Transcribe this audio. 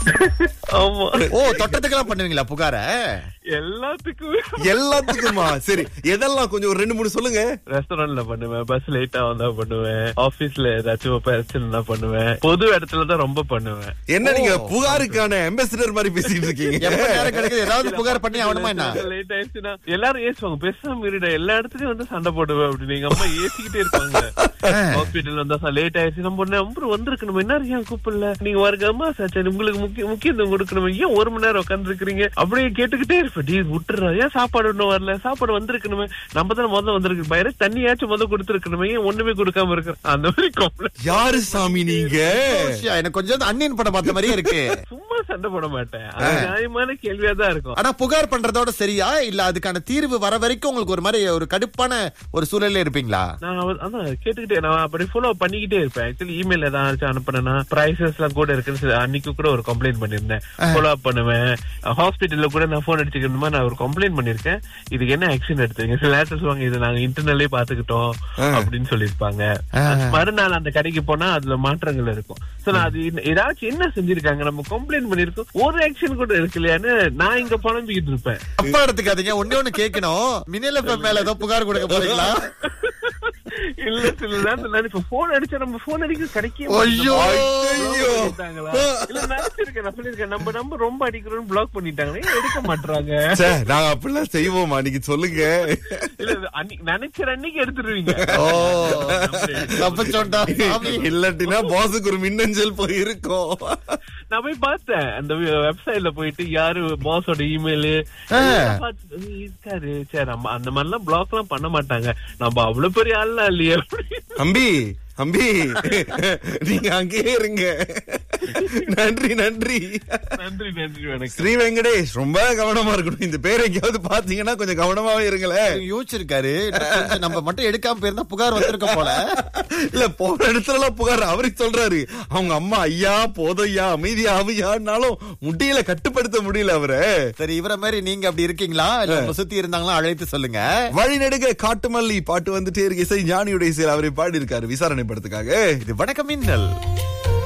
ஆமா ஓ தொட்டத்துக்கெல்லாம் பண்ணுவீங்களா புகார எல்லாத்துக்குமே எல்லாத்துக்குமா சரி எதெல்லாம் கொஞ்சம் ஒரு ரெண்டு மூணு சொல்லுங்க ரெஸ்டாரண்ட்ல பண்ணுவேன் பஸ் லேட்டா வந்தா பண்ணுவேன் ஆபீஸ்ல ஏதாச்சும் பிரச்சனை பண்ணுவேன் பொது இடத்துல தான் ரொம்ப பண்ணுவேன் என்ன நீங்க புகாருக்கான அம்பாசிடர் மாதிரி பேசிட்டு இருக்கீங்க எப்ப நேரம் கிடைக்குது ஏதாவது புகார் பண்ணி ஆகணுமா என்ன லேட் ஆயிடுச்சுன்னா எல்லாரும் ஏசுவாங்க பேசாம இருடா எல்லா இடத்துலயும் வந்து சண்டை போடுவேன் அப்படின்னு எங்க அம்மா ஏசிக்கிட்டே இருப்பாங்க ஹாஸ்பிட்டல் வந்தா லேட் ஆயிடுச்சு நம்ம நம்பர் வந்திருக்கணும் என்ன ஏன் கூப்பிடல நீங்க வருங்க அம்மா சரி உங்களுக்கு முக்கிய முக்கியத்துவம் கொடுக்கணும் ஏன் ஒரு மணி நேரம் உட்கார்ந்து இருக்கிறீங்க அப்படியே கேட்டுக்கிட்டே இருப்பேன் டீ விட்டுறா ஏன் சாப்பாடு ஒண்ணும் வரல சாப்பாடு வந்திருக்கணுமே நம்ம தான் முதல்ல வந்திருக்கு பயிர தண்ணியாச்சும் முதல்ல கொடுத்துருக்கணுமே ஏன் ஒண்ணுமே கொடுக்காம இருக்கிற அந்த மாதிரி complaint. யாரு சாமி நீங்க ஷியா, எனக்கு கொஞ்சம் அன்னியன் படம் பார்த்த மாதிரியே இருக்கு சும்மா சண்டை போட மாட்டேன் அது நியாயமான கேள்வியா தான் இருக்கும் ஆனா புகார் பண்றதோட சரியா இல்ல அதுக்கான தீர்வு வர வரைக்கும் உங்களுக்கு ஒரு மாதிரி ஒரு கடுப்பான ஒரு சூழல்ல இருப்பீங்களா நான் அவ- அதான் கேட்டுக்கிட்டே நான் அப்படி ஃபாலோ பண்ணிக்கிட்டே இருப்பேன் ஆக்சுவலி இமெயில் ஏதாச்சும் அனுப்புனேன்னா பிரைசஸ் எல்லாம் கூட இருக்குன்னு சொல்லி அன்னைக்கு கூட ஒரு கம்ப்ளைண்ட் பண்ணிருந்தேன் ஃபாலோ அப் பண்ணுவேன் ஹாஸ்பிட்டல்ல கூட நான் போன் அடிச்சுக்கணுமா நான் ஒரு கம்ப்ளைண்ட் பண்ணிருக்கேன் இதுக்கு என்ன ஆக்ஷன் எடுத்தீங்க சில நேரத்தில் சொல்லுவாங்க இது நாங்க இன்டர்னல்லே பாத்துக்கிட்டோம் அப்படின்னு சொல்லியிருப்பாங்க மறுநாள் அந்த கடைக்கு போனா அதுல மாற்றங்கள் இருக்கும் சோ நான் அது என்ன- ஏதாச்சும் என்ன செஞ்சிருக்காங்க நம்ம கம்ப்ளைண்ட் பண்ணிருக்கோம் ஒரு ஆக்ஷன் கூட இருக்கு இல்லையான்னு நான் இங்க புலம்பிக்கிட்டு இருப்பேன் அப்பா எடுத்துக்காதீங்க ஒண்ணே ஒண்ணு கேட்கணும் மின்னல மேல ஏதோ புகார் கொடுக்க போறீங்களா இல்ல சில நேரத்துல நினைப்பேன் போன் அடிச்சா நம்ம போன் அடிக்க கிடைக்க ஐயோ. ஐயோ. பண்ணிட்டாங்களா? இல்ல நினைச்சிருக்கேன் நான் சொல்லிருக்கேன் நம்ம நம்பர் ரொம்ப அடிக்கிறோம்னு பிளாக் பண்ணிட்டாங்க ஏன் எடுக்க மாட்டாங்க ச்சே, நாங்க அப்படிலாம் செய்வோமா நீங்க சொல்லுங்க இல்ல இது அன்னைக்கு நினைக்கிற அன்னைக்கு எடுத்துருவீங்க ஓ தப்பிச்சோண்டா சாமி. இல்லாட்டினா பாஸுக்கு ஒரு மின்னஞ்சல் போய் இருக்கும் நான் போய் பார்த்தேன் அந்த வெப்சைட்ல போயிட்டு யாரு பாஸோட இமெயில் இருக்காரு சரி நம்ம அந்த மாதிரி எல்லாம் பிளாக் எல்லாம் பண்ண மாட்டாங்க நம்ம அவ்வளவு பெரிய ஆள்லாம் இல்லையே அம்பி அம்பி நீங்க அங்கேயே இருங்க நன்றி நன்றி நன்றி நன்றி வணக்கம் ஸ்ரீ வெங்கடேஷ் ரொம்ப கவனமா இருக்கணும் இந்த பேர் எங்கேயாவது பாத்தீங்கன்னா கொஞ்சம் கவனமாவே இருங்களேன் யோசிச்சிருக்காரு கொஞ்சம் நம்ம மட்டும் எடுக்காம போயிருந்தா புகார் வந்திருக்க போல இல்ல போற இடத்துல எல்லாம் புகார் அவரே சொல்றாரு அவங்க அம்மா ஐயா போதையா அமைதியா அவையான்னாலும் முடியல கட்டுப்படுத்த முடியல அவரை சரி இவர மாதிரி நீங்க அப்படி இருக்கீங்களா இல்ல உங்களை சுத்தி இருந்தாங்களா அழைத்து சொல்லுங்க வழி நெடுக காட்டுமல்லி பாட்டு வந்துட்டே இருக்கு இசை ஞானியுடைய இசையில் அவரை பாடி இருக்காரு விசாரணை படத்துக்காக இது வணக்கம் மின்னல்